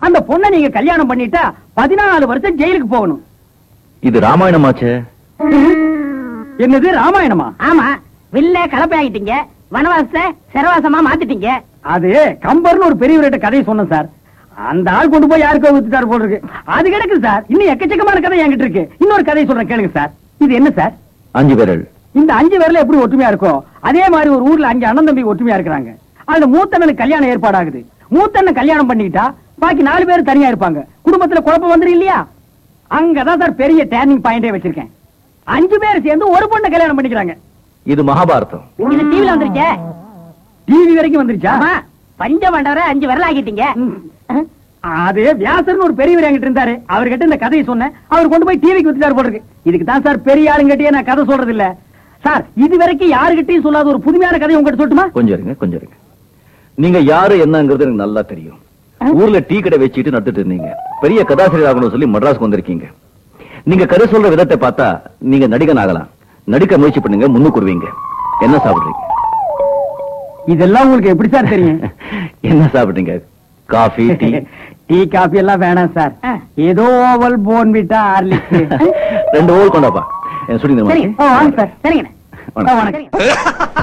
அந்த பொண்ணை நீங்க கல்யாணம் பண்ணிட்டா பதினாலு வருஷம் ஜெயிலுக்கு போகணும் இது ராமாயணமாச்சே என்னது ராமாயணமா ஆமா வில்ல கலப்பை ஆகிட்டீங்க வனவாசத்தை சிறவாசமா மாத்திட்டீங்க அது கம்பர்னு ஒரு பெரியவர்கிட்ட கதையை சொன்னேன் சார் அந்த ஆள் கொண்டு போய் யாருக்கோ வித்துட்டாரு போல இருக்கு அது கிடக்கு சார் இன்னும் எக்கச்சக்கமான கதை என்கிட்ட இருக்கு இன்னொரு கதையை சொல்றேன் கேளுங்க சார் இது என்ன சார் அஞ்சு விரல் இந்த அஞ்சு பேர்ல எப்படி ஒற்றுமையா இருக்கும் அதே மாதிரி ஒரு ஊர்ல அஞ்சு அண்ணன் தம்பி ஒற்றுமையா இருக்கிறாங்க அதுல மூத்தண்ணனுக்கு கல்யாணம் ஏற்பாடாகுது மூத்தண்ணன் கல்யாணம் பண்ணிக்கிட்டா பாக்கி நாலு பேர் தனியா இருப்பாங்க குடும்பத்துல குழப்பம் வந்துரும் இல்லையா அங்கதான் சார் பெரிய டேர்னிங் பாயிண்டே வச்சிருக்கேன் அஞ்சு பேர் சேர்ந்து ஒரு பொண்ணை கல்யாணம் பண்ணிக்கிறாங்க இது மகாபாரதம் இது டிவில வந்திருக்கே டிவி வரைக்கும் வந்துருச்சா ஆமா பஞ்ச மண்டவரை அஞ்சு விரல் ஆகிட்டீங்க அது வியாசர்னு ஒரு பெரியவர் என்கிட்ட இருந்தாரு அவர்கிட்ட இந்த கதையை சொன்னேன் அவர் கொண்டு போய் டிவிக்கு வித்துட்டாரு போல இருக்கு இதுக்கு தான் சார் பெரிய ஆளுங்கிட்டயே நான் கதை சொல்றது இல்ல சார் இது வரைக்கும் யாருகிட்டயும் சொல்லாத ஒரு புதுமையான கதை உங்ககிட்ட சொல்லட்டுமா கொஞ்சம் இருங்க கொஞ்சம் இருங்க நீங்க யாரு என்னங்கிறது எனக்கு நல்லா தெரியும் ஊர்ல டீ கடை வச்சுட்டு நடத்திட்டு இருந்தீங்க பெரிய கதாசிரியர் ஆகணும்னு சொல்லி மட்ராஸ்க்கு வந்திருக்கீங்க நீங்க கதை சொல்ற விதத்தை பார்த்தா நீங்க நடிகன் ஆகலாம் நடிக்க முயற்சி பண்ணுங்க முன்னுக்கு வருவீங்க என்ன சாப்பிடுறீங்க இதெல்லாம் உங்களுக்கு எப்படி சார் தெரியும் என்ன சாப்பிடுறீங்க காஃபி டீ டீ காபி எல்லாம் வேணாம் சார் ஆ. ஏதோ ஓவல் போன் விட்டா ஹார்லிக்ஸ் ரெண்டு ஓல் கொண்டாப்பா என் சொல்லி சரிங்க ஓ, வாங்க சார் சரிங்கண்ணே வணக்கம். வணக்கம்